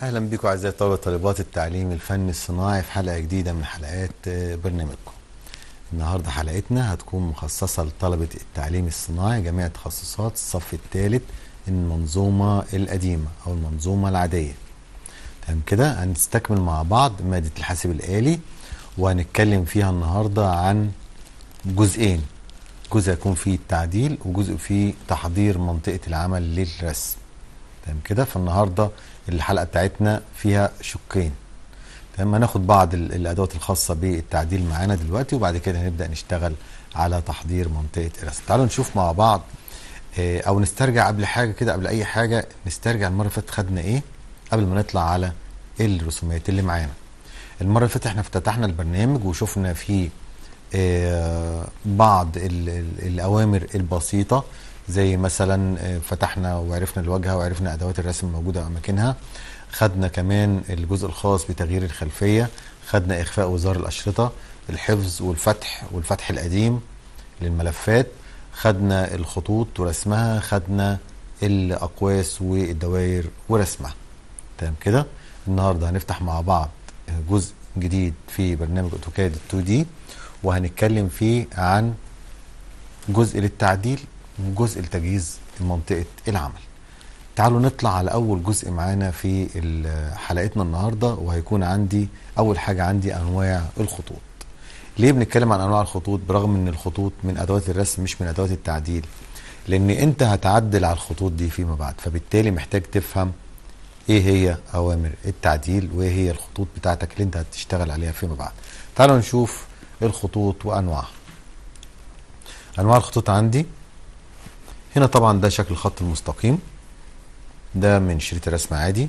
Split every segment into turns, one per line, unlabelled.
اهلا بكم اعزائي طلبه طالبات التعليم الفني الصناعي في حلقه جديده من حلقات آه، برنامجكم. النهارده حلقتنا هتكون مخصصه لطلبه التعليم الصناعي جميع تخصصات الصف الثالث المنظومه القديمه او المنظومه العاديه. تمام كده هنستكمل مع بعض ماده الحاسب الالي وهنتكلم فيها النهارده عن جزئين. جزء يكون فيه التعديل وجزء فيه تحضير منطقه العمل للرسم. تمام كده فالنهارده الحلقه بتاعتنا فيها شقين تمام هناخد بعض ال- الادوات الخاصه بالتعديل معانا دلوقتي وبعد كده هنبدا نشتغل على تحضير منطقه الرسم تعالوا نشوف مع بعض آه، او نسترجع قبل حاجه كده قبل اي حاجه نسترجع المره اللي فاتت خدنا ايه قبل ما نطلع على الرسومات اللي معانا المره اللي فاتت احنا افتتحنا البرنامج وشفنا فيه آه، بعض ال- ال- الاوامر البسيطه زي مثلا آه، فتحنا وعرفنا الواجهه وعرفنا ادوات الرسم الموجوده واماكنها خدنا كمان الجزء الخاص بتغيير الخلفيه خدنا اخفاء وزار الاشرطه الحفظ والفتح والفتح القديم للملفات خدنا الخطوط ورسمها خدنا الاقواس والدوائر ورسمها تمام كده النهارده هنفتح مع بعض جزء جديد في برنامج اوتوكاد 2 دي وهنتكلم فيه عن جزء للتعديل وجزء لتجهيز منطقه العمل تعالوا نطلع على اول جزء معانا في ال- حلقتنا النهارده وهيكون عندي اول حاجه عندي انواع الخطوط ليه بنتكلم عن انواع الخطوط برغم ان الخطوط من ادوات الرسم مش من ادوات التعديل لان انت هتعدل على الخطوط دي فيما بعد فبالتالي محتاج تفهم ايه هي اوامر التعديل وايه هي الخطوط بتاعتك اللي انت هتشتغل عليها فيما بعد تعالوا نشوف الخطوط وانواعها انواع الخطوط عندي هنا طبعا ده شكل الخط المستقيم ده من شريط الرسم عادي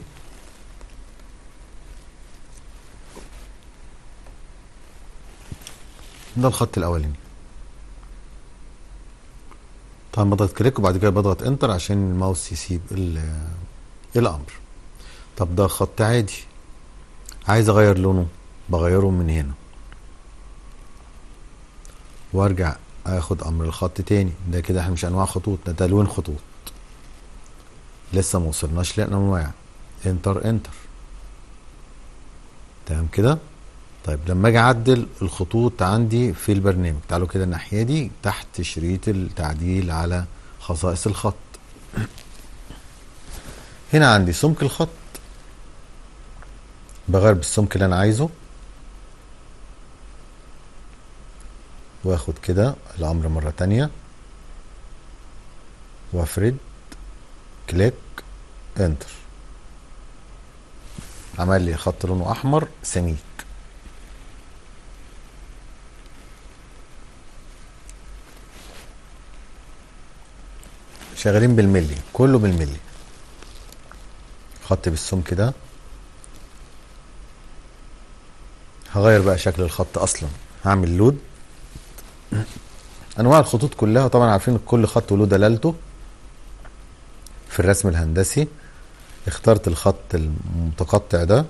ده الخط الاولاني طبعا بضغط كليك وبعد كده بضغط انتر عشان الماوس يسيب ال- الامر طب ده خط عادي عايز اغير لونه بغيره من هنا وارجع اخد امر الخط تاني ده كده احنا مش انواع خطوط ده تلوين خطوط لسه ما وصلناش لانواع انتر انتر تمام كده طيب لما اجي اعدل الخطوط عندي في البرنامج تعالوا كده الناحيه دي تحت شريط التعديل على خصائص الخط هنا عندي سمك الخط بغير بالسمك اللي انا عايزه واخد كده الامر مره تانية وافرد كليك انتر عمل لي خط لونه احمر سميك شغالين بالملي كله بالملي خط بالسمك ده هغير بقى شكل الخط اصلا هعمل لود انواع الخطوط كلها طبعا عارفين كل خط وله دلالته في الرسم الهندسي اخترت الخط المتقطع ده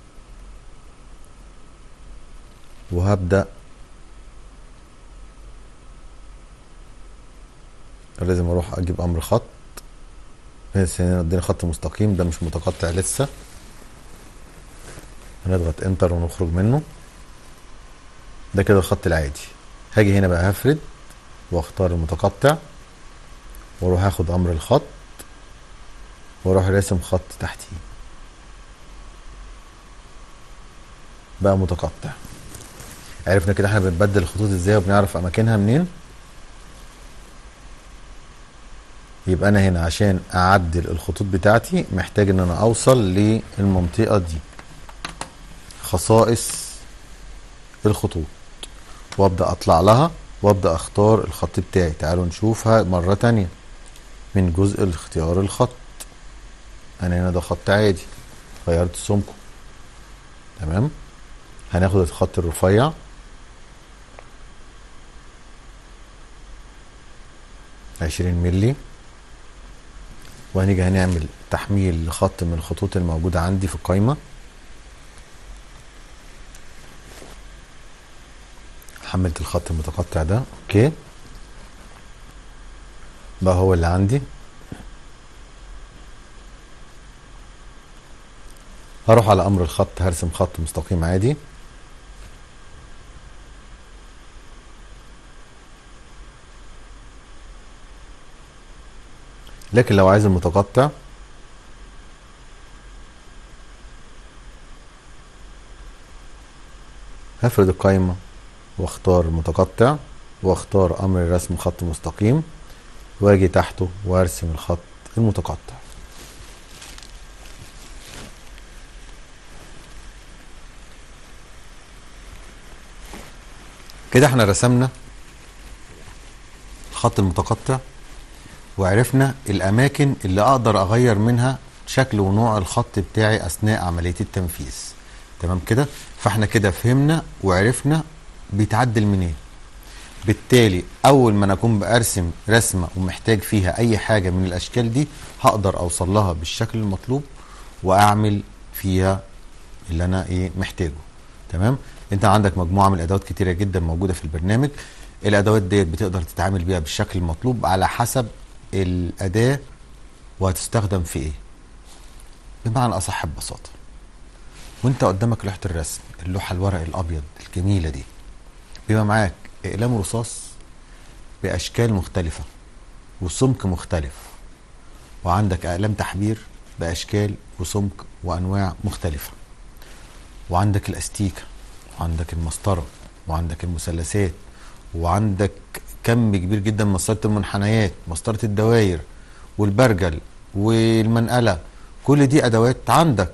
وهبدأ لازم اروح اجيب امر خط بحيث هنا اديني خط مستقيم ده مش متقطع لسه هنضغط انتر ونخرج منه ده كده الخط العادي هاجي هنا بقى هفرد واختار المتقطع واروح اخد امر الخط واروح راسم خط تحتيه بقى متقطع عرفنا كده احنا بنبدل الخطوط ازاي وبنعرف اماكنها منين يبقى انا هنا عشان اعدل الخطوط بتاعتي محتاج ان انا اوصل للمنطقة دي خصائص الخطوط وابدا اطلع لها وابدا اختار الخط بتاعي تعالوا نشوفها مرة تانية من جزء اختيار الخط انا هنا ده خط عادي غيرت سمكه تمام هناخد الخط الرفيع عشرين ملي وهنيجي هنعمل تحميل لخط من الخطوط الموجودة عندي في القايمة حملت الخط المتقطع ده اوكي بقى هو اللي عندي هروح على امر الخط هرسم خط مستقيم عادي لكن لو عايز المتقطع هفرد القايمة واختار متقطع واختار امر رسم خط مستقيم واجي تحته وارسم الخط المتقطع كده احنا رسمنا الخط المتقطع وعرفنا الاماكن اللي اقدر اغير منها شكل ونوع الخط بتاعي اثناء عمليه التنفيذ تمام كده فاحنا كده فهمنا وعرفنا بيتعدل منين بالتالي اول ما انا اكون برسم رسمه ومحتاج فيها اي حاجه من الاشكال دي هقدر اوصل لها بالشكل المطلوب واعمل فيها اللي انا ايه محتاجه تمام انت عندك مجموعه من الادوات كتيره جدا موجوده في البرنامج الادوات ديت بتقدر تتعامل بيها بالشكل المطلوب على حسب الاداه وهتستخدم في ايه بمعنى اصح ببساطه وانت قدامك لوحه الرسم اللوحه الورق الابيض الجميله دي بيبقى معاك اقلام رصاص باشكال مختلفه وسمك مختلف وعندك اقلام تحبير باشكال وسمك وانواع مختلفه وعندك الاستيكه وعندك المسطره وعندك المثلثات وعندك كم كبير جدا من مسطره المنحنيات مسطره الدوائر والبرجل والمنقله كل دي ادوات عندك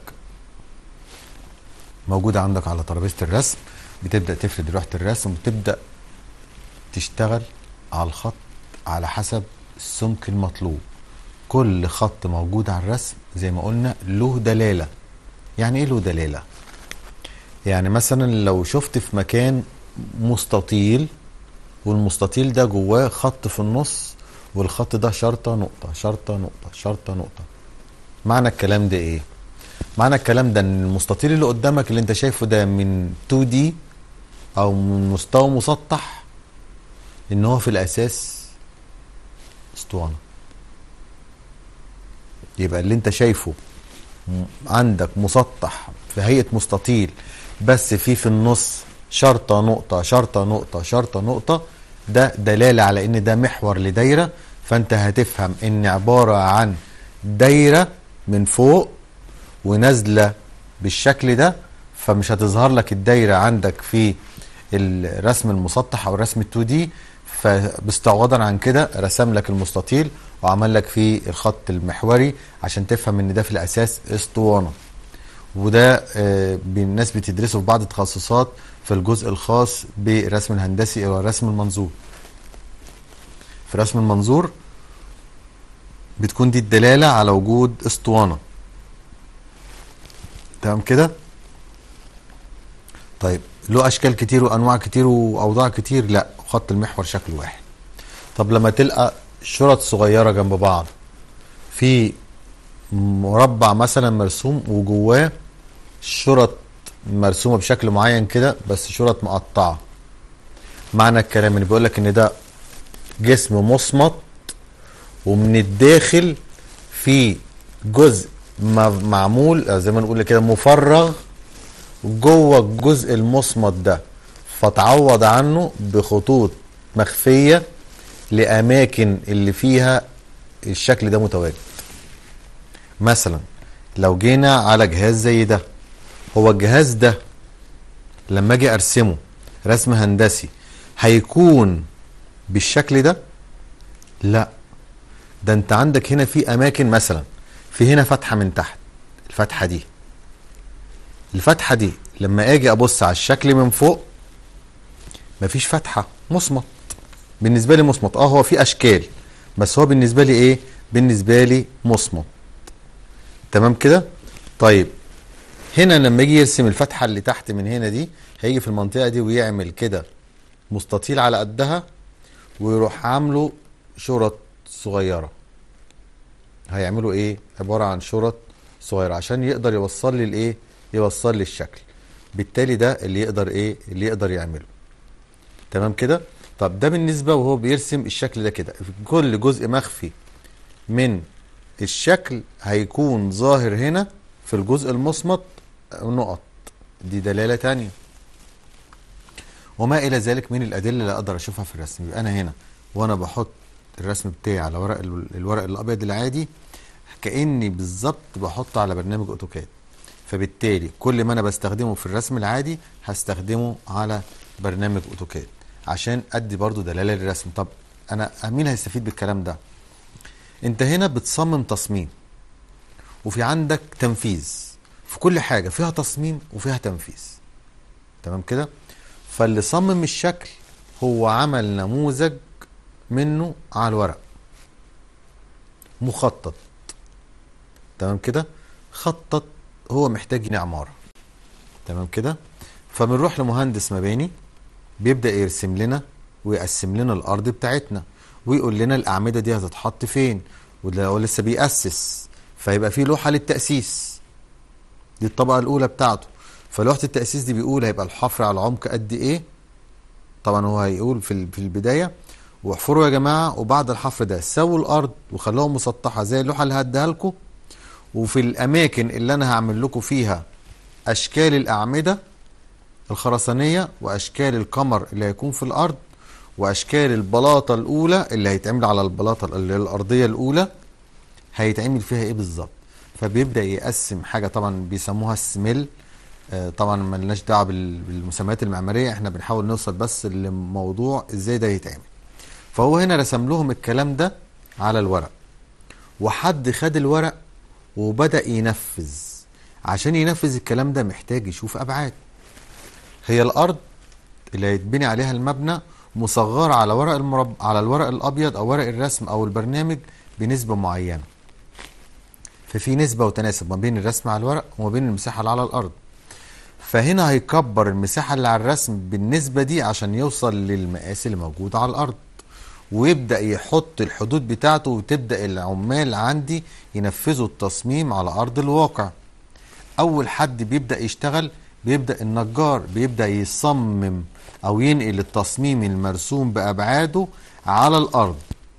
موجوده عندك على ترابيزه الرسم بتبدا تفرد لوحه الرسم وتبدا تشتغل على الخط على حسب السمك المطلوب كل خط موجود على الرسم زي ما قلنا له دلاله يعني ايه له دلاله يعني مثلا لو شفت في مكان مستطيل والمستطيل ده جواه خط في النص والخط ده شرطه نقطه شرطه نقطه شرطه نقطه معنى الكلام ده ايه معنى الكلام ده ان المستطيل اللي قدامك اللي انت شايفه ده من 2 دي او من مستوى مسطح ان هو في الاساس اسطوانه يبقى اللي انت شايفه م- عندك مسطح في هيئه مستطيل بس في في النص شرطه نقطه شرطه نقطه شرطه نقطه ده دلاله على ان ده محور لدايره فانت هتفهم ان عباره عن دايره من فوق ونازله بالشكل ده فمش هتظهر لك الدايره عندك في الرسم المسطح او الرسم ال2 دي فباستعواضا عن كده رسم لك المستطيل وعمل لك فيه الخط المحوري عشان تفهم ان ده في الاساس اسطوانه وده آه، الناس بتدرسه في بعض التخصصات في الجزء الخاص بالرسم الهندسي او الرسم المنظور في رسم المنظور بتكون دي الدلاله على وجود اسطوانه تمام كده طيب له اشكال كتير وانواع كتير واوضاع كتير لا خط المحور شكل واحد طب لما تلقى شرط صغيره جنب بعض في مربع مثلا مرسوم وجواه شرط مرسومه بشكل معين كده بس شرط مقطعه معنى الكلام اللي بيقول لك ان ده جسم مصمت ومن الداخل في جزء م- معمول آه، زي ما نقول كده مفرغ جوه الجزء المصمت ده فتعوض عنه بخطوط مخفيه لاماكن اللي فيها الشكل ده متواجد مثلا لو جينا على جهاز زي ده هو الجهاز ده لما اجي ارسمه رسم هندسي هيكون بالشكل ده لا ده انت عندك هنا في اماكن مثلا في هنا فتحه من تحت الفتحه دي الفتحه دي لما اجي ابص على الشكل من فوق مفيش فتحه مصمت بالنسبه لي مصمت اه هو في اشكال بس هو بالنسبه لي ايه بالنسبه لي مصمت تمام كده طيب هنا لما يجي يرسم الفتحه اللي تحت من هنا دي هيجي في المنطقه دي ويعمل كده مستطيل على قدها ويروح عامله شرط صغيره هيعملوا ايه عباره عن شرط صغيره عشان يقدر يوصل لي الايه يوصل لي الشكل بالتالي ده اللي يقدر ايه اللي يقدر يعمله تمام كده طب ده بالنسبه وهو بيرسم الشكل ده كده كل جزء مخفي من الشكل هيكون ظاهر هنا في الجزء المصمت نقط دي دلالة تانية وما إلى ذلك من الأدلة اللي أقدر أشوفها في الرسم يبقى أنا هنا وأنا بحط الرسم بتاعي على ورق ال- الورق الأبيض العادي كأني بالظبط بحطه على برنامج أوتوكاد فبالتالي كل ما أنا بستخدمه في الرسم العادي هستخدمه على برنامج أوتوكاد عشان أدي برضو دلالة للرسم طب أنا مين هيستفيد بالكلام ده أنت هنا بتصمم تصميم وفي عندك تنفيذ في كل حاجة فيها تصميم وفيها تنفيذ تمام كده فاللي صمم الشكل هو عمل نموذج منه على الورق مخطط تمام كده خطط هو محتاج يبني عمارة تمام كده فبنروح لمهندس مباني بيبدأ يرسم لنا ويقسم لنا الأرض بتاعتنا ويقول لنا الأعمدة دي هتتحط فين وده هو لسه بيأسس فيبقى في لوحة للتأسيس دي الطبقة الأولى بتاعته فلوحة التأسيس دي بيقول هيبقى الحفر على عمق قد إيه طبعا هو هيقول في ال- في البداية واحفروا يا جماعة وبعد الحفر ده سووا الأرض وخلوها مسطحة زي اللوحة اللي هديها لكم وفي الأماكن اللي أنا هعمل لكم فيها أشكال الأعمدة الخرسانية وأشكال القمر اللي هيكون في الأرض وأشكال البلاطة الأولى اللي هيتعمل على البلاطة اللي هي الأرضية الأولى هيتعمل فيها إيه بالظبط فبيبدأ يقسم حاجة طبعا بيسموها السميل آه، طبعا ملناش دعوه بال- بالمسميات المعماريه احنا بنحاول نوصل بس لموضوع ازاي ده يتعمل فهو هنا رسم لهم الكلام ده على الورق وحد خد الورق وبدأ ينفذ عشان ينفذ الكلام ده محتاج يشوف ابعاد هي الارض اللي هيتبني عليها المبنى مصغره على ورق المرب... على الورق الابيض او ورق الرسم او البرنامج بنسبه معينه ففي نسبه وتناسب ما بين الرسم على الورق وما بين المساحه اللي على الارض فهنا هيكبر المساحة اللي على الرسم بالنسبة دي عشان يوصل للمقاس اللي موجود على الأرض ويبدأ يحط الحدود بتاعته وتبدأ العمال عندي ينفذوا التصميم على أرض الواقع أول حد بيبدأ يشتغل بيبدأ النجار بيبدأ يصمم أو ينقل التصميم المرسوم بأبعاده على الأرض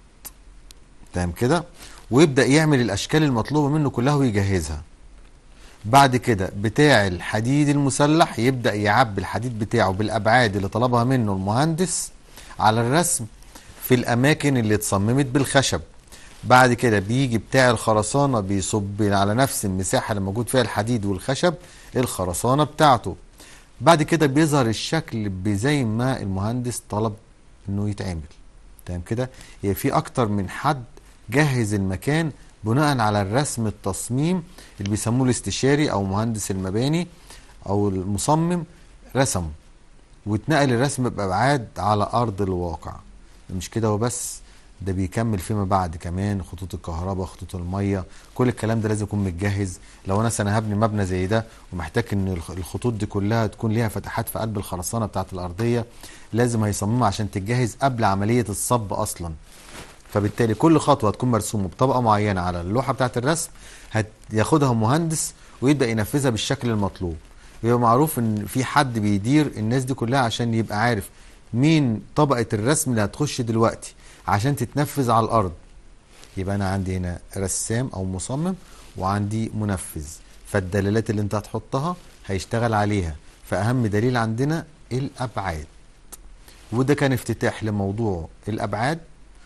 تمام كده ويبدأ يعمل الأشكال المطلوبة منه كلها ويجهزها بعد كده بتاع الحديد المسلح يبدأ يعبي الحديد بتاعه بالأبعاد اللي طلبها منه المهندس على الرسم في الأماكن اللي اتصممت بالخشب بعد كده بيجي بتاع الخرسانة بيصب على نفس المساحة اللي موجود فيها الحديد والخشب الخرسانة بتاعته بعد كده بيظهر الشكل بزي ما المهندس طلب انه يتعمل تمام كده هي في اكتر من حد جهز المكان بناء على الرسم التصميم اللي بيسموه الاستشاري او مهندس المباني او المصمم رسمه واتنقل الرسم بابعاد على ارض الواقع مش كده وبس ده بيكمل فيما بعد كمان خطوط الكهرباء خطوط الميه كل الكلام ده لازم يكون متجهز لو انا سنه هبني مبنى زي ده ومحتاج ان الخ- الخطوط دي كلها تكون ليها فتحات في قلب الخرسانه بتاعه الارضيه لازم هيصممها عشان تتجهز قبل عمليه الصب اصلا فبالتالي كل خطوه هتكون مرسومه بطبقه معينه على اللوحه بتاعه الرسم هياخدها مهندس ويبدا ينفذها بالشكل المطلوب يبقى معروف ان في حد بيدير الناس دي كلها عشان يبقى عارف مين طبقه الرسم اللي هتخش دلوقتي عشان تتنفذ على الارض يبقى انا عندي هنا رسام او مصمم وعندي منفذ فالدلالات اللي انت هتحطها هيشتغل عليها فاهم دليل عندنا الابعاد وده كان افتتاح لموضوع الابعاد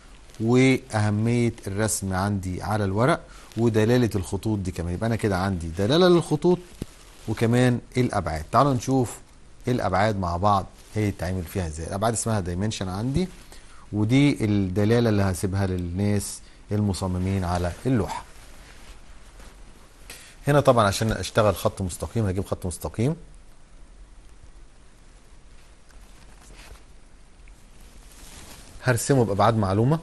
واهميه الرسم عندي على الورق ودلاله الخطوط دي كمان يبقى انا كده عندي دلاله للخطوط وكمان الابعاد تعالوا نشوف الابعاد مع بعض هي يتعمل فيها ازاي الابعاد اسمها دايمنشن عندي ودي الدلاله اللي هسيبها للناس المصممين على اللوحه هنا طبعا عشان اشتغل خط مستقيم هجيب خط مستقيم هرسمه بابعاد معلومه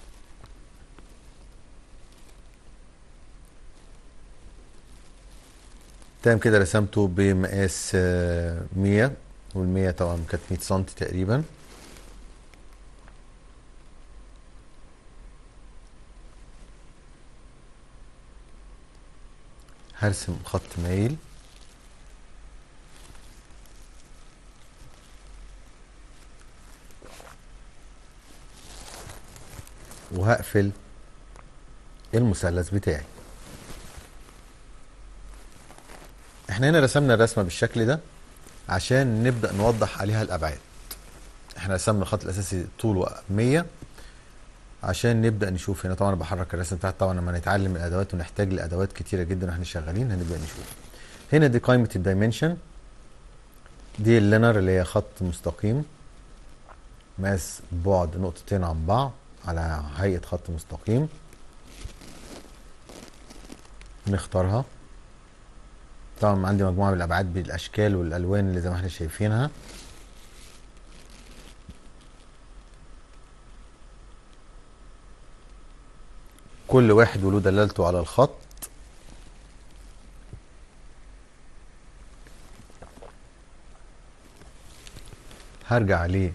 تمام كده رسمته بمقاس آه، 100 والمية طبعا كانت 100 سم تقريبا هرسم خط مايل وهقفل المثلث بتاعي احنا هنا رسمنا الرسمه بالشكل ده عشان نبدا نوضح عليها الابعاد احنا رسمنا الخط الاساسي طوله 100 عشان نبدا نشوف هنا طبعا بحرك الرسم بتاعت طبعا لما نتعلم الادوات ونحتاج لادوات كتيره جدا واحنا شغالين هنبدا نشوف هنا دي قائمه الدايمنشن دي اللينر اللي هي خط مستقيم مقاس بعد نقطتين عن بعض على هيئه خط مستقيم نختارها طبعا عندي مجموعه من الابعاد بالاشكال والالوان اللي زي ما احنا شايفينها كل واحد وله دلالته على الخط هرجع ليه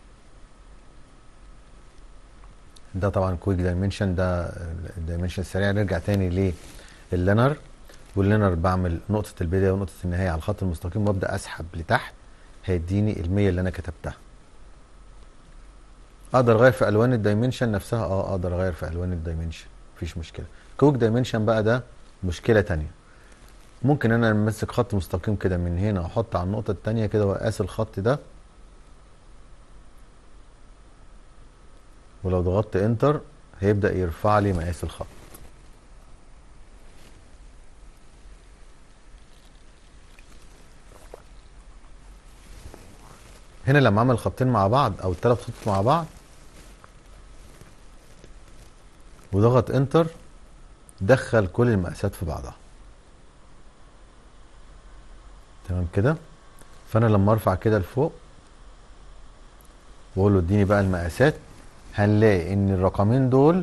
ده طبعا كويك دايمنشن ده الدايمنشن السريع نرجع تاني لللينر واللينر بعمل نقطة البداية ونقطة النهاية على الخط المستقيم وابدأ اسحب لتحت هيديني المية اللي انا كتبتها اقدر اغير في الوان الدايمنشن نفسها اه اقدر اغير في الوان الدايمنشن مفيش مشكلة كويك دايمنشن بقى ده مشكلة تانية ممكن انا امسك خط مستقيم كده من هنا واحط على النقطة التانية كده واقاس الخط ده ولو ضغطت انتر هيبدأ يرفع لي مقاس الخط هنا لما اعمل خطين مع بعض او الثلاث خطوط مع بعض وضغط انتر دخل كل المقاسات في بعضها تمام كده فانا لما ارفع كده لفوق واقول له اديني بقى المقاسات هنلاقي ان الرقمين دول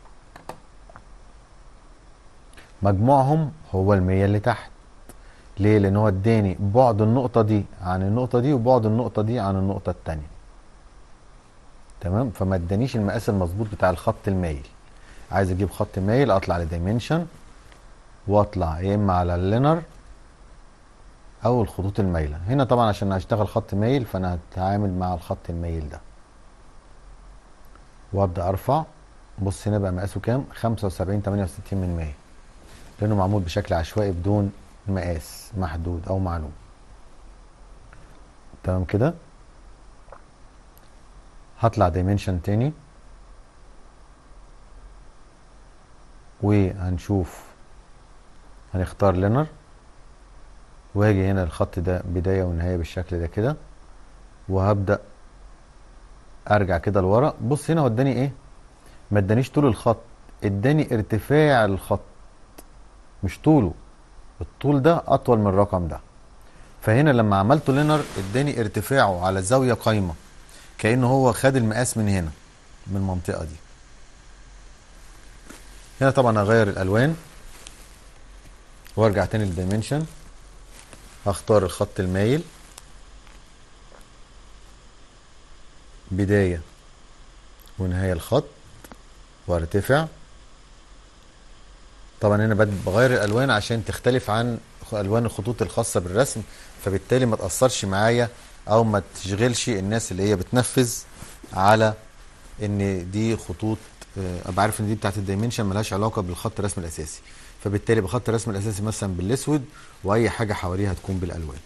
مجموعهم هو المية اللي تحت ليه لان هو اداني بعد النقطه دي عن النقطه دي وبعد النقطه دي عن النقطه الثانيه تمام فما ادانيش المقاس المظبوط بتاع الخط المايل عايز اجيب خط مايل اطلع لدايمنشن واطلع يا اما على اللينر او الخطوط المايله هنا طبعا عشان اشتغل خط مايل فانا هتعامل مع الخط المايل ده وابدا ارفع بص هنا بقى مقاسه كام 75 68 من 100 لانه معمول بشكل عشوائي بدون مقاس محدود او معلوم تمام كده هطلع دايمنشن تاني وهنشوف هنختار لينر وهاجي هنا الخط ده بداية ونهاية بالشكل ده كده وهبدأ ارجع كده لورا بص هنا هو اداني ايه ما ادانيش طول الخط اداني ارتفاع الخط مش طوله الطول ده اطول من الرقم ده فهنا لما عملته لينر اداني ارتفاعه على زاويه قايمه كانه هو خد المقاس من هنا من المنطقه دي هنا طبعا هغير الالوان وارجع تاني للدايمنشن هختار الخط المايل بدايه ونهايه الخط وارتفع طبعا هنا بغير الالوان عشان تختلف عن الوان الخطوط الخاصه بالرسم فبالتالي ما تاثرش معايا او ما تشغلش الناس اللي هي بتنفذ على ان دي خطوط ابقى عارف ان دي بتاعت الدايمنشن ملهاش علاقه بالخط الرسم الاساسي فبالتالي بخط الرسم الاساسي مثلا بالاسود واي حاجه حواليها تكون بالالوان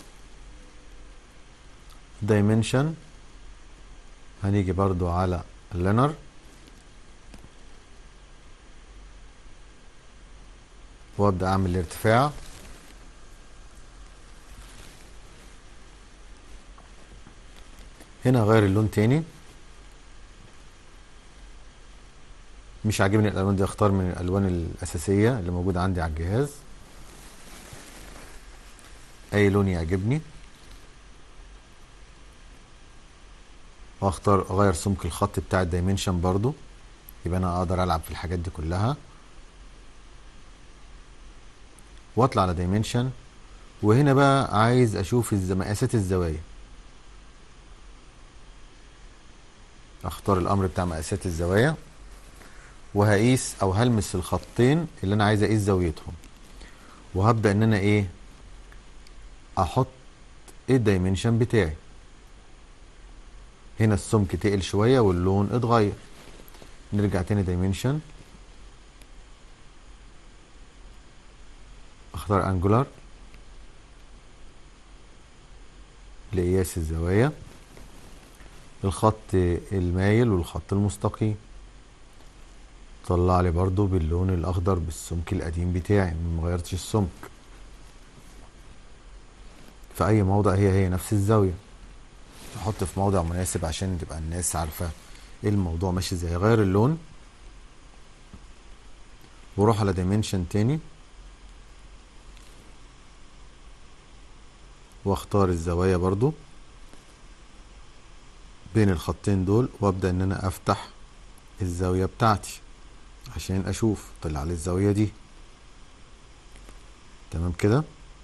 دايمنشن هنيجي برضو على اللينر وابدا اعمل الارتفاع هنا اغير اللون تاني مش عاجبني الالوان دي اختار من الالوان الاساسيه اللي موجوده عندي على الجهاز اي لون يعجبني واختار اغير سمك الخط بتاع الدايمنشن برضو يبقى انا اقدر العب في الحاجات دي كلها واطلع على دايمنشن وهنا بقى عايز اشوف مقاسات الزوايا اختار الامر بتاع مقاسات الزوايا وهقيس او هلمس الخطين اللي انا عايز اقيس زاويتهم وهبدا ان انا ايه احط ايه الدايمنشن بتاعي هنا السمك تقل شويه واللون اتغير نرجع تاني دايمنشن اختار انجولار لقياس الزوايا الخط المايل والخط المستقيم طلع لي برضو باللون الاخضر بالسمك القديم بتاعي ما غيرتش السمك في اي موضع هي هي نفس الزاويه احط في موضع مناسب عشان تبقى الناس عارفه ايه الموضوع ماشي ازاي غير اللون واروح على دايمنشن تاني واختار الزوايا برضو بين الخطين دول وابدا ان انا افتح الزاويه بتاعتي عشان اشوف طلع لي الزاويه دي تمام كده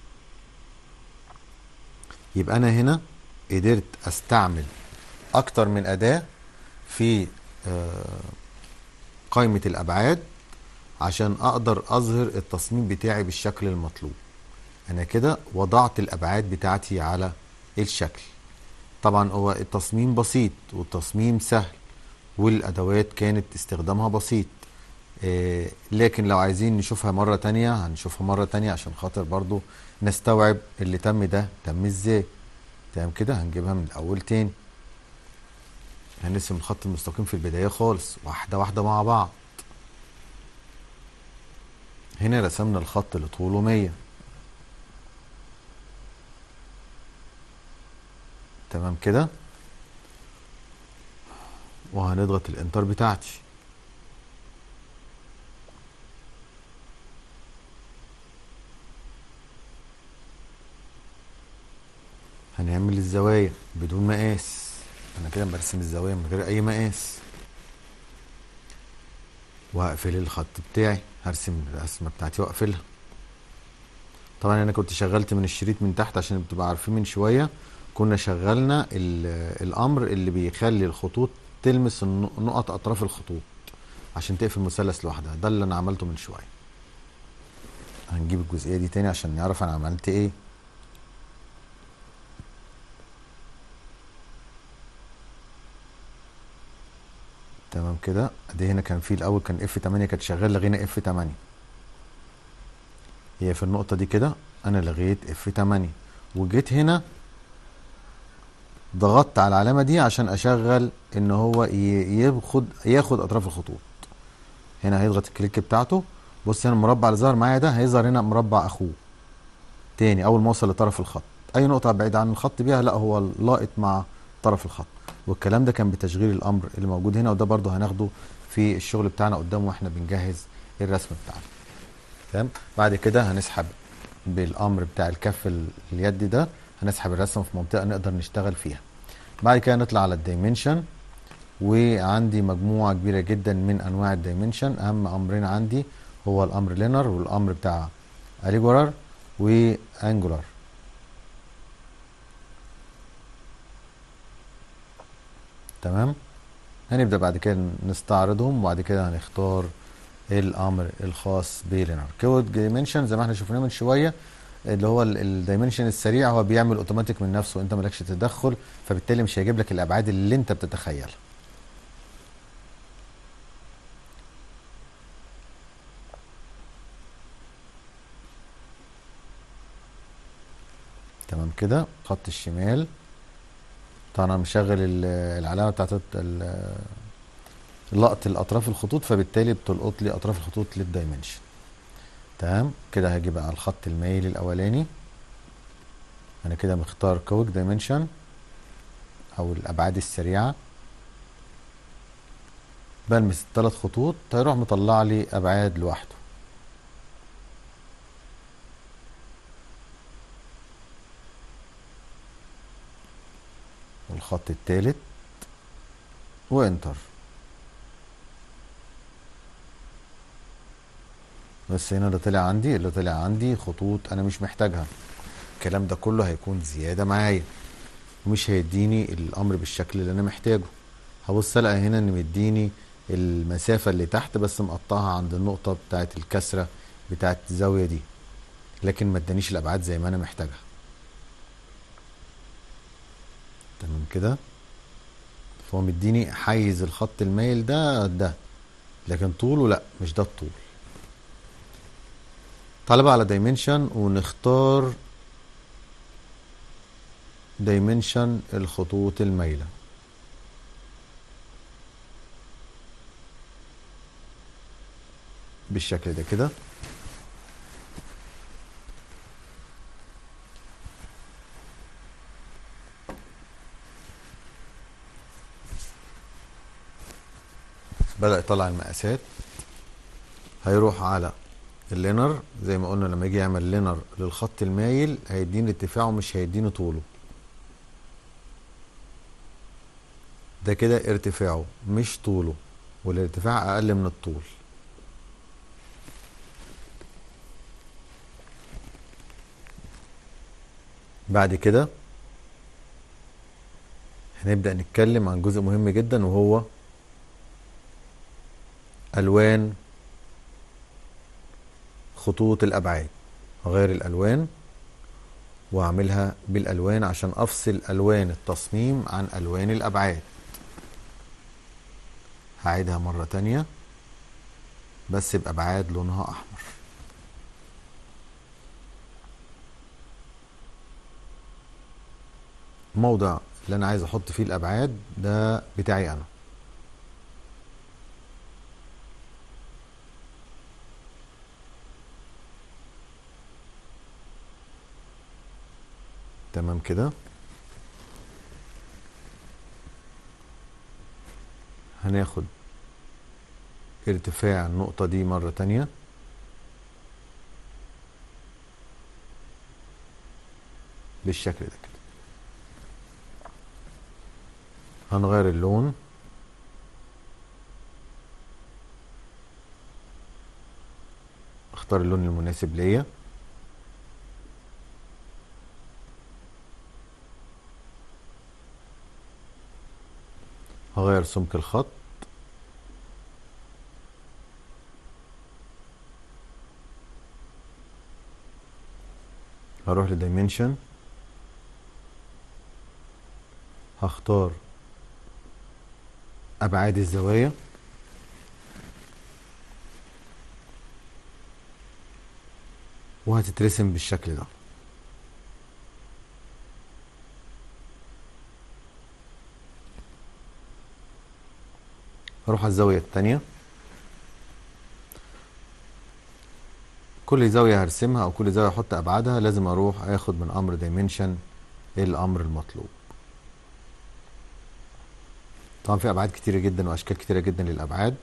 يبقى انا هنا قدرت استعمل اكتر من اداه في آه، قائمه الابعاد عشان اقدر اظهر التصميم بتاعي بالشكل المطلوب انا كده وضعت الابعاد بتاعتي على الشكل طبعا هو التصميم بسيط والتصميم سهل والادوات كانت استخدامها بسيط آه، لكن لو عايزين نشوفها مرة تانية هنشوفها مرة تانية عشان خاطر برضو نستوعب اللي تم ده تم ازاي تمام كده هنجيبها من الاول تاني هنرسم الخط المستقيم في البداية خالص واحدة واحدة مع بعض هنا رسمنا الخط اللي طوله 100 تمام كده وهنضغط الانتر بتاعتي هنعمل الزوايا بدون مقاس انا كده برسم الزوايا من غير اي مقاس وهقفل الخط بتاعي هرسم الرسمه بتاعتي واقفلها طبعا انا كنت شغلت من الشريط من تحت عشان بتبقى عارفين من شويه كنا شغلنا الامر اللي بيخلي الخطوط تلمس نقط اطراف الخطوط عشان تقفل المثلث لوحدها ده اللي انا عملته من شويه هنجيب الجزئيه دي تاني عشان نعرف انا عملت ايه تمام كده ادي هنا كان في الاول كان اف 8 كانت شغال لغينا اف 8 هي في النقطه دي كده انا لغيت اف 8 وجيت هنا ضغطت على العلامه دي عشان اشغل ان هو ياخد ياخد اطراف الخطوط هنا هيضغط الكليك بتاعته بص هنا المربع اللي ظهر معايا ده هيظهر هنا مربع اخوه تاني اول ما اوصل لطرف الخط اي نقطه بعيد عن الخط بيها لا هو لاقط مع طرف الخط والكلام ده كان بتشغيل الامر اللي موجود هنا وده برضو هناخده في الشغل بتاعنا قدام واحنا بنجهز الرسم بتاعنا تمام بعد كده هنسحب بالامر بتاع الكف اليد ده هنسحب الرسمه في منطقه نقدر نشتغل فيها بعد كده نطلع على الدايمنشن وعندي مجموعه كبيره جدا من انواع الدايمنشن اهم امرين عندي هو الامر لينر والامر بتاع اليجورار وانجولار تمام هنبدأ بعد كده نستعرضهم وبعد كده هنختار الامر الخاص بلينر كود دايمنشن زي ما احنا شفناه من شويه اللي هو الدايمنشن السريع هو بيعمل اوتوماتيك من نفسه انت مالكش تدخل فبالتالي مش هيجيب لك الابعاد اللي انت بتتخيلها تمام كده خط الشمال طبعا انا مشغل العلامه بتاعت لقط الاطراف الخطوط فبالتالي بتلقط لي اطراف الخطوط للدايمنشن تمام كده هاجي بقى على الخط المايل الاولاني انا كده مختار كويك دايمنشن او الابعاد السريعه بلمس الثلاث خطوط هيروح مطلع لي ابعاد لوحده والخط الثالث وانتر بس هنا اللي طلع عندي اللي طلع عندي خطوط انا مش محتاجها الكلام ده كله هيكون زيادة معايا ومش هيديني الامر بالشكل اللي انا محتاجه هبص الاقي هنا ان مديني المسافة اللي تحت بس مقطعها عند النقطة بتاعت الكسرة بتاعت الزاوية دي لكن ما ادانيش الابعاد زي ما انا محتاجها تمام كده فهو مديني حيز الخط المايل ده ده لكن طوله لا مش ده الطول تعالى بقى على دايمنشن ونختار دايمنشن الخطوط المايلة بالشكل ده كده بدأ يطلع المقاسات هيروح على اللينر زي ما قلنا لما يجي يعمل لينر للخط المايل هيديني ارتفاعه مش هيديني طوله ده كده ارتفاعه مش طوله والارتفاع اقل من الطول بعد كده هنبدأ نتكلم عن جزء مهم جدا وهو ألوان خطوط الأبعاد هغير الألوان وأعملها بالألوان عشان أفصل ألوان التصميم عن ألوان الأبعاد هعيدها مرة تانية بس بأبعاد لونها أحمر موضع اللي أنا عايز أحط فيه الأبعاد ده بتاعي أنا تمام كده هناخد ارتفاع النقطة دي مرة تانية بالشكل ده كده هنغير اللون اختار اللون المناسب ليا هغير سمك الخط هروح لدايمنشن هختار ابعاد الزوايا وهتترسم بالشكل ده هروح على الزاوية التانية كل زاوية هرسمها او كل زاوية احط ابعادها لازم اروح اخد من امر دايمنشن الامر المطلوب طبعا في ابعاد كتيرة جدا واشكال كتيرة جدا للابعاد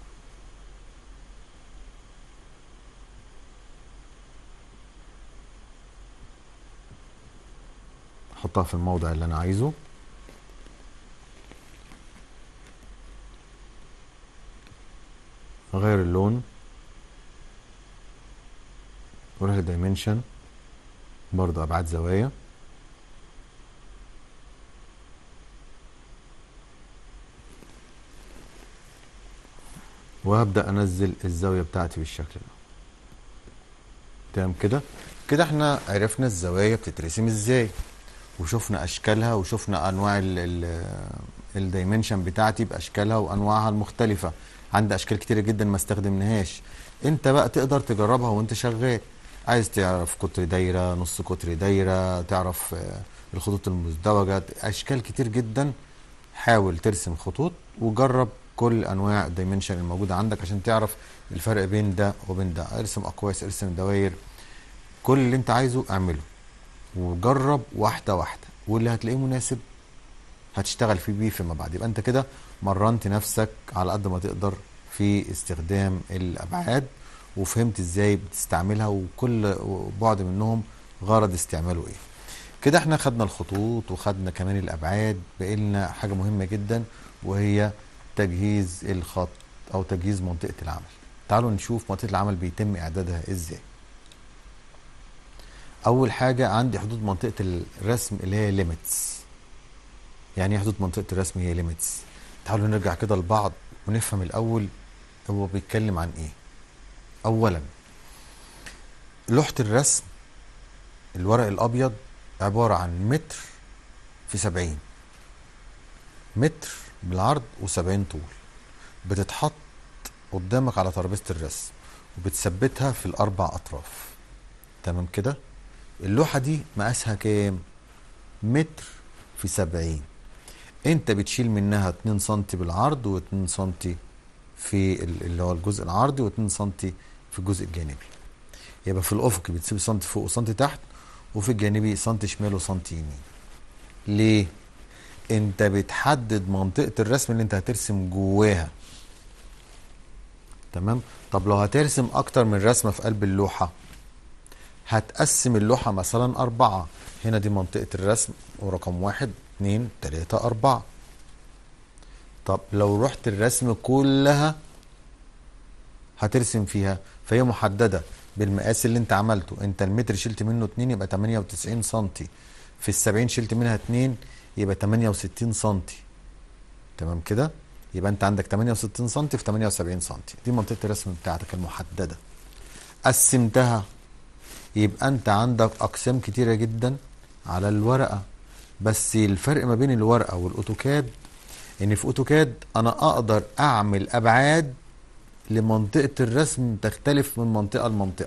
احطها في الموضع اللي انا عايزه اغير اللون واروح للدايمنشن برضه ابعاد زوايا وهبدا انزل الزاويه بتاعتي بالشكل ده تمام كده كده احنا عرفنا الزوايا بتترسم ازاي وشفنا اشكالها وشفنا انواع الدايمنشن بتاعتي باشكالها وانواعها المختلفه عندي اشكال كتيره جدا ما استخدمناهاش انت بقى تقدر تجربها وانت شغال عايز تعرف قطر دايره نص قطر دايره تعرف الخطوط المزدوجه اشكال كتير جدا حاول ترسم خطوط وجرب كل انواع الدايمنشن الموجوده عندك عشان تعرف الفرق بين ده وبين ده ارسم اقواس ارسم دوائر كل اللي انت عايزه اعمله وجرب واحده واحده واللي هتلاقيه مناسب هتشتغل فيه بيه فيما بعد يبقى انت كده مرنت نفسك على قد ما تقدر في استخدام الابعاد وفهمت ازاي بتستعملها وكل بعد منهم غرض استعماله ايه كده احنا خدنا الخطوط وخدنا كمان الابعاد بقيلنا حاجه مهمه جدا وهي تجهيز الخط او تجهيز منطقه العمل تعالوا نشوف منطقه العمل بيتم اعدادها ازاي اول حاجه عندي حدود منطقه الرسم اللي هي ليميتس يعني ايه حدود منطقه الرسم هي ليميتس تعالوا نرجع كده لبعض ونفهم الاول هو بيتكلم عن ايه اولا لوحه الرسم الورق الابيض عباره عن متر في سبعين متر بالعرض وسبعين طول بتتحط قدامك على ترابيزه الرسم وبتثبتها في الاربع اطراف تمام كده اللوحه دي مقاسها كام متر في 70 انت بتشيل منها 2 سم بالعرض و2 سم في اللي هو الجزء العرضي و2 سم في الجزء الجانبي يبقى في الافقي بتسيب سم فوق وسم تحت وفي الجانبي سم شمال وسم يمين ليه انت بتحدد منطقه الرسم اللي انت هترسم جواها تمام طب لو هترسم اكتر من رسمه في قلب اللوحه هتقسم اللوحه مثلا اربعه هنا دي منطقه الرسم ورقم واحد اتنين تلاته اربعه طب لو رحت الرسم كلها هترسم فيها فهي محدده بالمقاس اللي انت عملته انت المتر شلت منه 2 يبقى 98 سم في ال 70 شلت منها 2 يبقى 68 سم تمام كده يبقى انت عندك 68 سم في 78 سم دي منطقه الرسم بتاعتك المحدده قسمتها يبقى انت عندك اقسام كتيره جدا على الورقه بس الفرق ما بين الورقه والاوتوكاد ان في اوتوكاد انا اقدر اعمل ابعاد لمنطقه الرسم تختلف من منطقه لمنطقه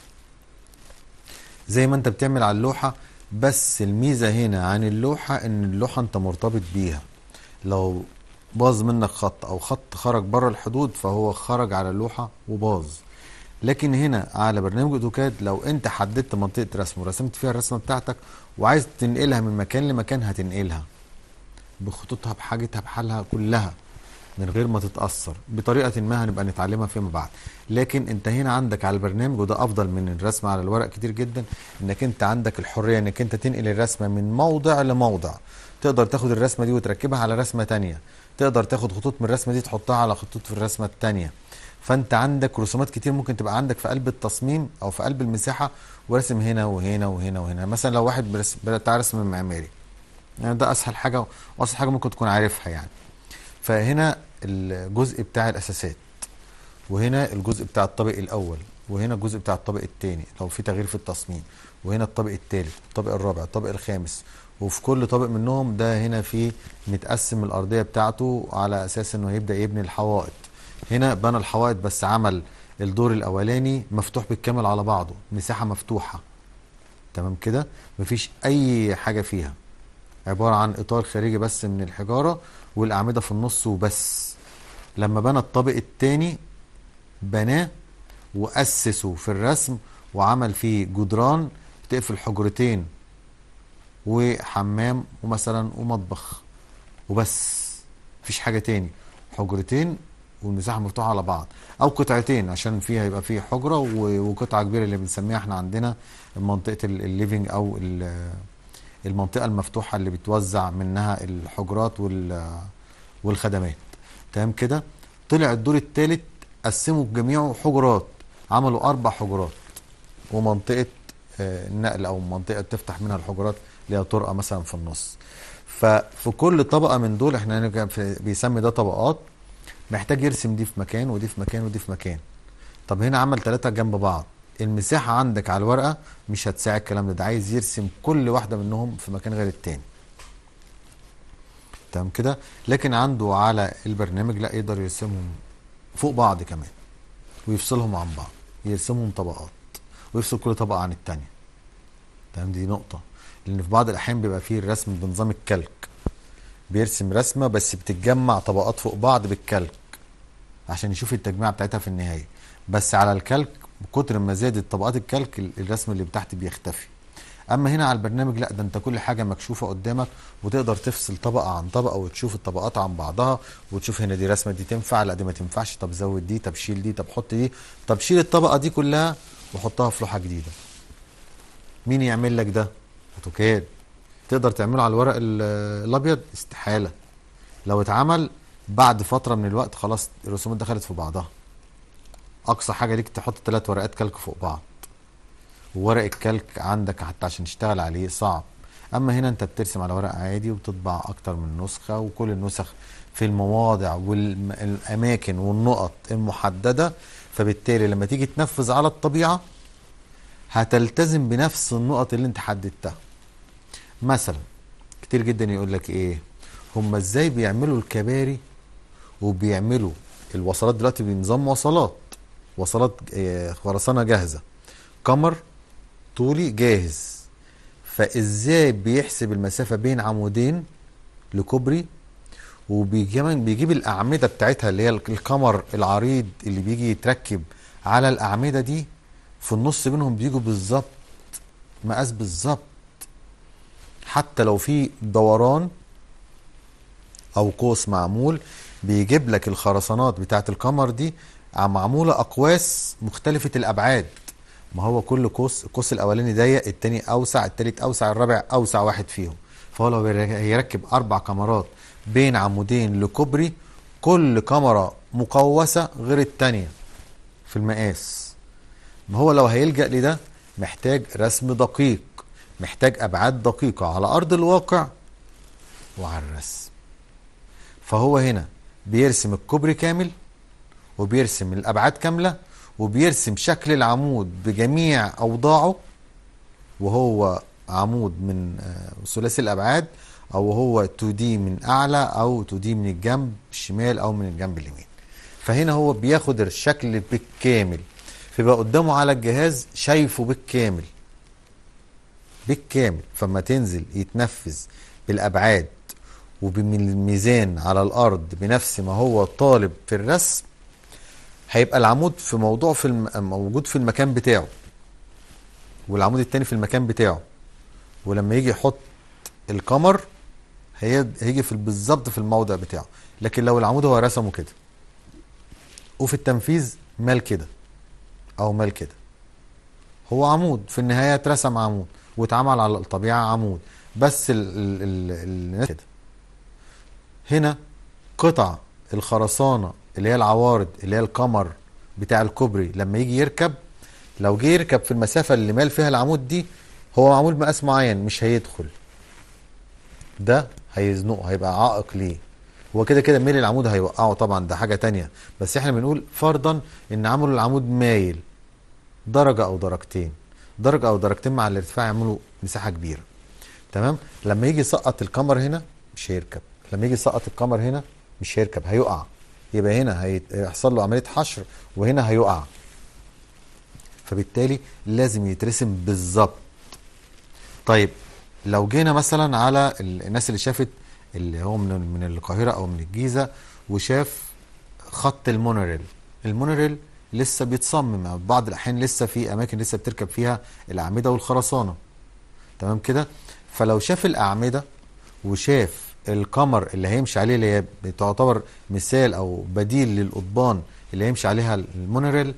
زي ما انت بتعمل على اللوحه بس الميزه هنا عن اللوحه ان اللوحه انت مرتبط بيها لو باظ منك خط او خط خرج بره الحدود فهو خرج على اللوحه وباظ لكن هنا على برنامج اوتوكاد لو انت حددت منطقه رسم ورسمت فيها الرسمه بتاعتك وعايز تنقلها من مكان لمكان هتنقلها بخطوطها بحاجتها بحالها كلها من غير ما تتاثر بطريقه ما هنبقى نتعلمها فيما بعد لكن انت هنا عندك على البرنامج وده افضل من الرسم على الورق كتير جدا انك انت عندك الحريه انك انت تنقل الرسمه من موضع لموضع تقدر تاخد الرسمه دي وتركبها على رسمه تانية تقدر تاخد خطوط من الرسمه دي تحطها على خطوط في الرسمه التانية فانت عندك رسومات كتير ممكن تبقى عندك في قلب التصميم او في قلب المساحه ورسم هنا وهنا وهنا وهنا مثلا لو واحد برسم بتاع رسم معماري يعني ده اسهل حاجه واسهل حاجه ممكن تكون عارفها يعني فهنا الجزء بتاع الاساسات وهنا الجزء بتاع الطابق الاول وهنا الجزء بتاع الطابق الثاني لو في تغيير في التصميم وهنا الطابق الثالث الطابق الرابع الطابق الخامس وفي كل طابق منهم ده هنا في متقسم الارضيه بتاعته على اساس انه هيبدا يبني الحوائط هنا بنى الحوائط بس عمل الدور الاولاني مفتوح بالكامل على بعضه مساحه مفتوحه تمام كده مفيش اي حاجه فيها عباره عن اطار خارجي بس من الحجاره والاعمده في النص وبس لما بنى الطابق الثاني بناه واسسه في الرسم وعمل فيه جدران تقفل حجرتين وحمام ومثلا ومطبخ وبس مفيش حاجه تاني حجرتين والمساحه مفتوحه على بعض او قطعتين عشان فيها يبقى فيه حجره وقطعه كبيره اللي بنسميها احنا عندنا منطقه الليفنج او المنطقه المفتوحه اللي بتوزع منها الحجرات والخدمات تمام كده طلع الدور الثالث قسموا جميعه حجرات عملوا اربع حجرات ومنطقه النقل او منطقه تفتح منها الحجرات اللي هي طرقه مثلا في النص ففي كل طبقه من دول احنا بيسمي ده طبقات محتاج يرسم دي في مكان ودي في مكان ودي في مكان طب هنا عمل ثلاثة جنب بعض المساحة عندك على الورقة مش هتساعد الكلام ده ده عايز يرسم كل واحدة منهم في مكان غير التاني تمام كده لكن عنده على البرنامج لا يقدر يرسمهم فوق بعض كمان ويفصلهم عن بعض يرسمهم طبقات ويفصل كل طبقة عن التانية تمام دي نقطة لأن في بعض الأحيان بيبقى فيه الرسم بنظام الكلك بيرسم رسمة بس بتتجمع طبقات فوق بعض بالكلك عشان يشوف التجميع بتاعتها في النهاية بس على الكلك بكتر ما زادت طبقات الكلك الرسم اللي تحت بيختفي اما هنا على البرنامج لا ده انت كل حاجه مكشوفه قدامك وتقدر تفصل طبقه عن طبقه وتشوف الطبقات عن بعضها وتشوف هنا دي رسمه دي تنفع لا دي ما تنفعش طب زود دي طب شيل دي طب حط دي طب شيل الطبقه دي كلها وحطها في لوحه جديده مين يعمل لك ده اوتوكاد تقدر تعمله على الورق الابيض استحاله لو اتعمل بعد فتره من الوقت خلاص الرسومات دخلت في بعضها اقصى حاجه ليك تحط ثلاث ورقات كلك فوق بعض وورق الكلك عندك حتى عشان تشتغل عليه صعب اما هنا انت بترسم على ورق عادي وبتطبع اكتر من نسخه وكل النسخ في المواضع والاماكن والنقط المحدده فبالتالي لما تيجي تنفذ على الطبيعه هتلتزم بنفس النقط اللي انت حددتها مثلا كتير جدا يقول لك ايه هم ازاي بيعملوا الكباري وبيعملوا الوصلات دلوقتي بنظام وصلات وصلات خرسانه جاهزه قمر طولي جاهز فازاي بيحسب المسافه بين عمودين لكوبري وكمان بيجيب الاعمده بتاعتها اللي هي الكمر العريض اللي بيجي يتركب على الاعمده دي في النص بينهم بيجوا بالظبط مقاس بالظبط حتى لو في دوران او قوس معمول بيجيب لك الخرسانات بتاعت الكمر دي معموله اقواس مختلفه الابعاد ما هو كل قوس القوس الاولاني ضيق التاني اوسع التالت اوسع الرابع اوسع واحد فيهم فهو لو هيركب اربع كاميرات بين عمودين لكوبري كل كاميرا مقوسه غير التانيه في المقاس ما هو لو هيلجا لده محتاج رسم دقيق محتاج ابعاد دقيقه على ارض الواقع وعلى الرسم فهو هنا بيرسم الكوبري كامل وبيرسم الابعاد كامله وبيرسم شكل العمود بجميع اوضاعه وهو عمود من آه، ثلاثي الابعاد او هو 2 دي من اعلى او 2 دي من الجنب الشمال او من الجنب اليمين فهنا هو بياخد الشكل بالكامل فيبقى قدامه على الجهاز شايفه بالكامل بالكامل فما تنزل يتنفذ بالابعاد وبالميزان على الارض بنفس ما هو طالب في الرسم هيبقى العمود في موضوع في الم... موجود في المكان بتاعه والعمود التاني في المكان بتاعه ولما يجي يحط القمر هي... هيجي في بالظبط في الموضع بتاعه لكن لو العمود هو رسمه كده وفي التنفيذ مال كده او مال كده هو عمود في النهايه اترسم عمود واتعمل على الطبيعه عمود بس ال ال ال كده هنا قطع الخرسانه اللي هي العوارض اللي هي القمر بتاع الكوبري لما يجي يركب لو جه يركب في المسافه اللي مال فيها العمود دي هو معمول مقاس معين مش هيدخل ده هيزنقه هيبقى عائق ليه هو كده كده ميل العمود هيوقعه طبعا ده حاجه تانية بس احنا بنقول فرضا ان عملوا العمود مايل درجه او درجتين درجه او درجتين مع الارتفاع يعملوا مساحه كبيره تمام لما يجي يسقط الكمر هنا مش هيركب لما يجي يسقط الكمر هنا مش هيركب هيقع يبقى هنا هيحصل له عمليه حشر وهنا هيقع فبالتالي لازم يترسم بالظبط طيب لو جينا مثلا على الناس اللي شافت اللي هو من من القاهره او من الجيزه وشاف خط المونوريل المونوريل لسه بيتصمم بعض الاحيان لسه في اماكن لسه بتركب فيها الاعمده والخرسانه تمام كده فلو شاف الاعمده وشاف القمر اللي هيمشي عليه اللي هي تعتبر مثال او بديل للقضبان اللي هيمشي عليها المونوريل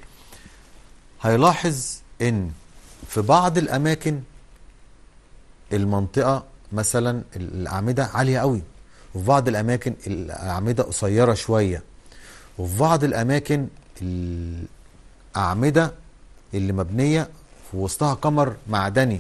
هيلاحظ ان في بعض الاماكن المنطقه مثلا الاعمده عاليه قوي وفي بعض الاماكن الاعمده قصيره شويه وفي بعض الاماكن الاعمده اللي مبنيه في وسطها قمر معدني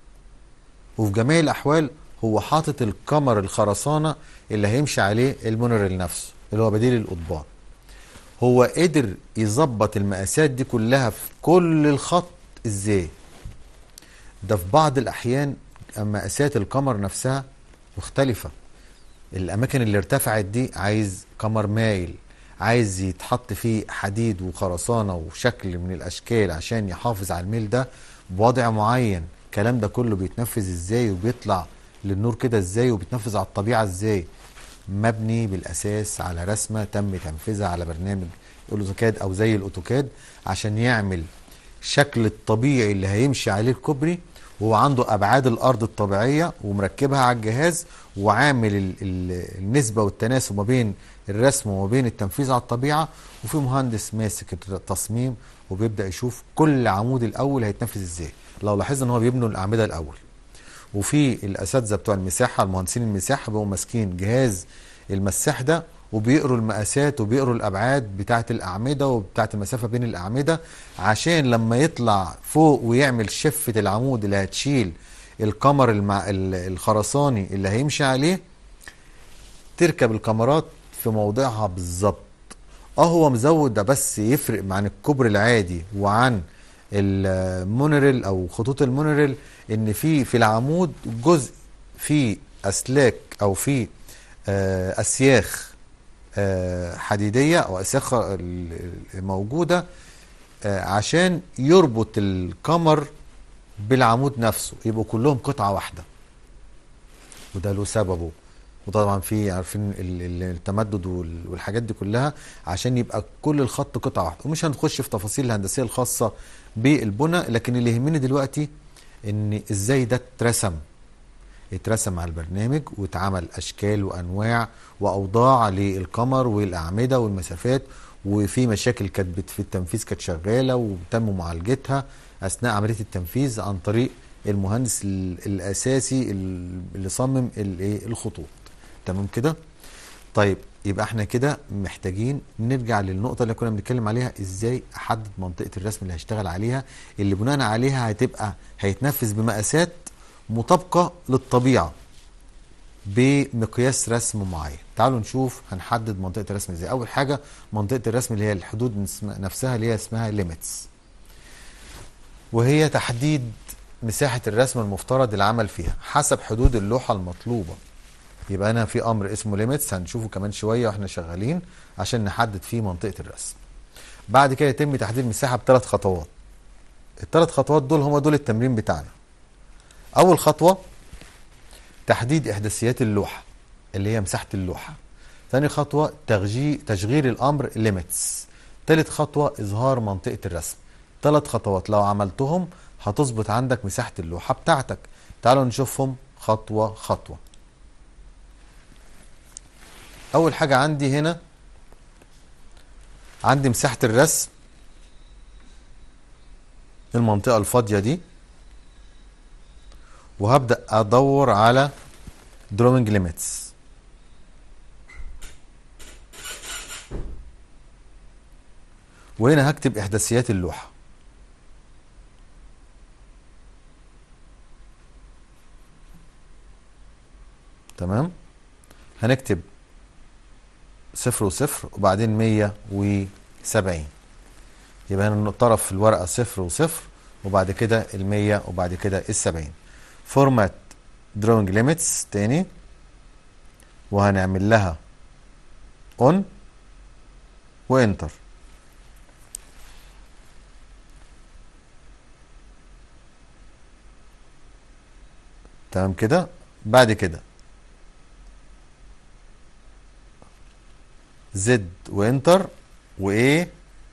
وفي جميع الاحوال هو حاطط القمر الخرسانه اللي هيمشي عليه المونوريل نفسه اللي هو بديل القضبان هو قدر يظبط المقاسات دي كلها في كل الخط ازاي ده في بعض الاحيان مقاسات القمر نفسها مختلفه الاماكن اللي ارتفعت دي عايز قمر مايل عايز يتحط فيه حديد وخرسانه وشكل من الاشكال عشان يحافظ على الميل ده بوضع معين الكلام ده كله بيتنفذ ازاي وبيطلع للنور كده ازاي وبيتنفذ على الطبيعه ازاي مبني بالاساس على رسمه تم تنفيذها على برنامج الاوتوكاد او زي الاوتوكاد عشان يعمل شكل الطبيعي اللي هيمشي عليه الكوبري وهو عنده ابعاد الارض الطبيعيه ومركبها على الجهاز وعامل ال ال النسبه والتناسب ما بين الرسم وما بين التنفيذ على الطبيعه وفي مهندس ماسك التصميم وبيبدا يشوف كل عمود الاول هيتنفذ ازاي لو لاحظنا ان هو بيبنوا الاعمده الاول وفي الاساتذه بتوع المساحه المهندسين المساحه بيبقوا ماسكين جهاز المساح ده وبيقروا المقاسات وبيقروا الابعاد بتاعه الاعمده وبتاعه المسافه بين الاعمده عشان لما يطلع فوق ويعمل شفه العمود اللي هتشيل القمر المع... الخرساني اللي هيمشي عليه تركب الكاميرات في موضعها بالظبط اه هو مزود ده بس يفرق عن الكوبر العادي وعن المونوريل او خطوط المونوريل ان في في العمود جزء في اسلاك او في آه، اسياخ آه، حديديه او اسياخ موجوده آه، عشان يربط القمر بالعمود نفسه يبقوا كلهم قطعه واحده وده له سببه وطبعا في عارفين ال- ال- التمدد وال- والحاجات دي كلها عشان يبقى كل الخط قطعه واحده ومش هنخش في تفاصيل الهندسيه الخاصه بالبنى لكن اللي يهمني دلوقتي ان ازاي ده اترسم اترسم على البرنامج واتعمل اشكال وانواع واوضاع للقمر والاعمده والمسافات وفي مشاكل كانت بت- في التنفيذ كانت شغاله وتم معالجتها اثناء عمليه التنفيذ عن طريق المهندس ال- الاساسي ال- اللي صمم الايه الخطوط تمام كده طيب يبقى احنا كده محتاجين نرجع للنقطه اللي كنا بنتكلم عليها ازاي احدد منطقه الرسم اللي هشتغل عليها اللي بناء عليها هتبقى هيتنفذ بمقاسات مطابقه للطبيعه بمقياس رسم معين تعالوا نشوف هنحدد منطقه الرسم ازاي اول حاجه منطقه الرسم اللي هي الحدود نسم- نفسها اللي هي اسمها ليميتس وهي تحديد مساحه الرسم المفترض العمل فيها حسب حدود اللوحه المطلوبه يبقى انا في امر اسمه ليميتس هنشوفه كمان شويه واحنا شغالين عشان نحدد فيه منطقه الرسم بعد كده يتم تحديد المساحه بثلاث خطوات الثلاث خطوات دول هم دول التمرين بتاعنا اول خطوه تحديد احداثيات اللوحه اللي هي مساحه اللوحه ثاني خطوه تغجي تشغيل الامر ليميتس ثالث خطوه اظهار منطقه الرسم ثلاث خطوات لو عملتهم هتظبط عندك مساحه اللوحه بتاعتك تعالوا نشوفهم خطوه خطوه اول حاجه عندي هنا عندي مساحه الرسم المنطقه الفاضيه دي وهبدا ادور على دروينج ليميتس وهنا هكتب احداثيات اللوحه تمام هنكتب صفر وصفر وبعدين مية وسبعين يبقى هنا طرف في الورقة صفر وصفر وبعد كده المية وبعد كده السبعين فورمات دروينج ليميتس تاني وهنعمل لها اون وانتر تمام كده بعد كده زد وانتر وايه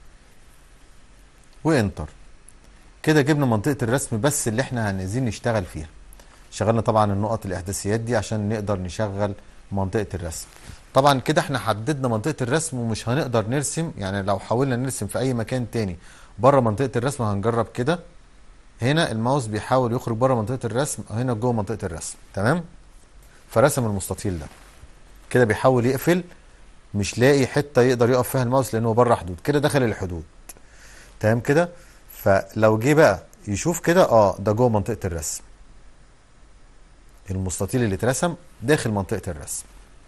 وانتر كده جبنا منطقة الرسم بس اللي احنا عايزين نشتغل فيها شغلنا طبعا النقط الاحداثيات دي عشان نقدر نشغل منطقة الرسم طبعا كده احنا حددنا منطقة الرسم ومش هنقدر نرسم يعني لو حاولنا نرسم في اي مكان تاني بره منطقة الرسم هنجرب كده هنا الماوس بيحاول يخرج بره منطقة الرسم هنا جوه منطقة الرسم تمام فرسم المستطيل ده كده بيحاول يقفل مش لاقي حته يقدر يقف فيها الماوس لانه بره حدود كده دخل الحدود تمام كده فلو جه بقى يشوف كده اه ده جوه منطقه الرسم المستطيل اللي اترسم داخل منطقه الرسم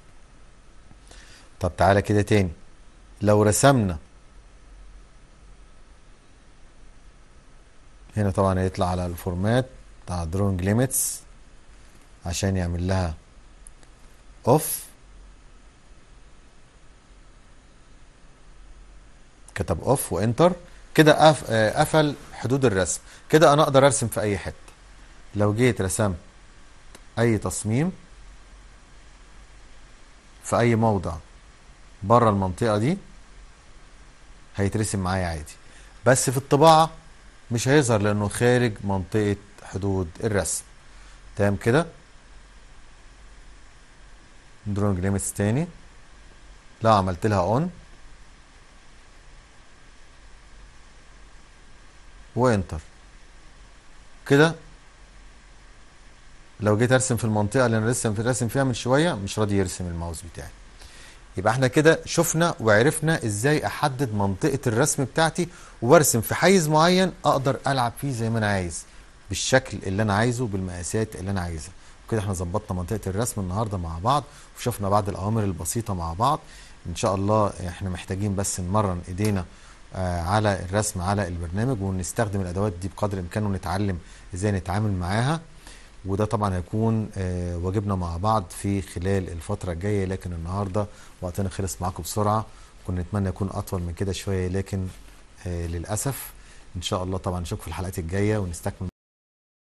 طب تعالى كده تاني لو رسمنا هنا طبعا هيطلع على الفورمات بتاع دروينج ليميتس عشان يعمل لها اوف كتب اوف وانتر كده قف- آه، قفل حدود الرسم كده انا اقدر ارسم في اي حته لو جيت رسمت اي تصميم في اي موضع بره المنطقه دي هيترسم معايا عادي بس في الطباعه مش هيظهر لانه خارج منطقه حدود الرسم تمام كده دروينج ليميتس تاني لو عملت لها اون وانتر كده لو جيت ارسم في المنطقه اللي انا لسه راسم فيها من شويه مش راضي يرسم الماوس بتاعي يبقى احنا كده شفنا وعرفنا ازاي احدد منطقه الرسم بتاعتي وارسم في حيز معين اقدر العب فيه زي ما انا عايز بالشكل اللي انا عايزه بالمقاسات اللي انا عايزها كده احنا ظبطنا منطقه الرسم النهارده مع بعض وشفنا بعض الاوامر البسيطه مع بعض ان شاء الله احنا محتاجين بس نمرن ايدينا آه، على الرسم على البرنامج ونستخدم الادوات دي بقدر الامكان ونتعلم ازاي نتعامل معاها وده طبعا هيكون آه، واجبنا مع بعض في خلال الفتره الجايه لكن النهارده وقتنا خلص معاكم بسرعه كنا نتمنى يكون اطول من كده شويه لكن آه، للاسف ان شاء الله طبعا نشوفكم في الحلقات الجايه ونستكمل